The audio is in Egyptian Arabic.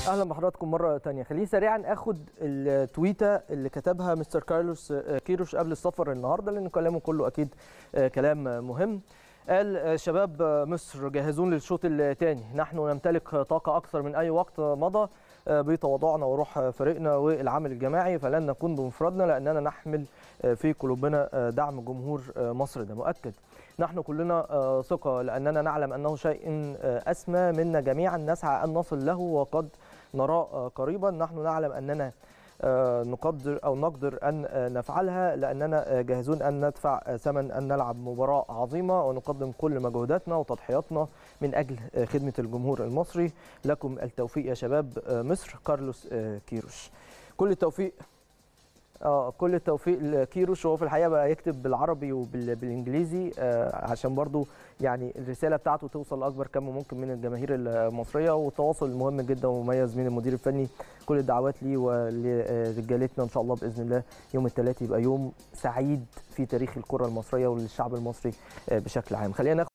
اهلا بحضراتكم مره تانية خليني سريعا اخد التويته اللي كتبها مستر كارلوس كيروش قبل السفر النهارده لان كلامه كله اكيد كلام مهم قال شباب مصر جاهزون للشوط الثاني نحن نمتلك طاقه اكثر من اي وقت مضى بتواضعنا وروح فريقنا والعمل الجماعي فلن نكون بمفردنا لاننا نحمل في قلوبنا دعم جمهور مصر ده مؤكد نحن كلنا ثقه لاننا نعلم انه شيء اسمى منا جميعا نسعى ان نصل له وقد نراه قريبا نحن نعلم اننا نقدر او نقدر ان نفعلها لاننا جاهزون ان ندفع ثمن ان نلعب مباراه عظيمه ونقدم كل مجهوداتنا وتضحياتنا من اجل خدمه الجمهور المصري لكم التوفيق يا شباب مصر كارلوس كيروش كل التوفيق اه كل التوفيق لكيروش وهو في الحقيقه بقى يكتب بالعربي وبالانجليزي آه عشان برضو يعني الرساله بتاعته توصل لاكبر كم ممكن من الجماهير المصريه والتواصل مهم جدا ومميز من المدير الفني كل الدعوات ليه ولرجالتنا ان شاء الله باذن الله يوم الثلاث يبقى يوم سعيد في تاريخ الكره المصريه وللشعب المصري بشكل عام خلينا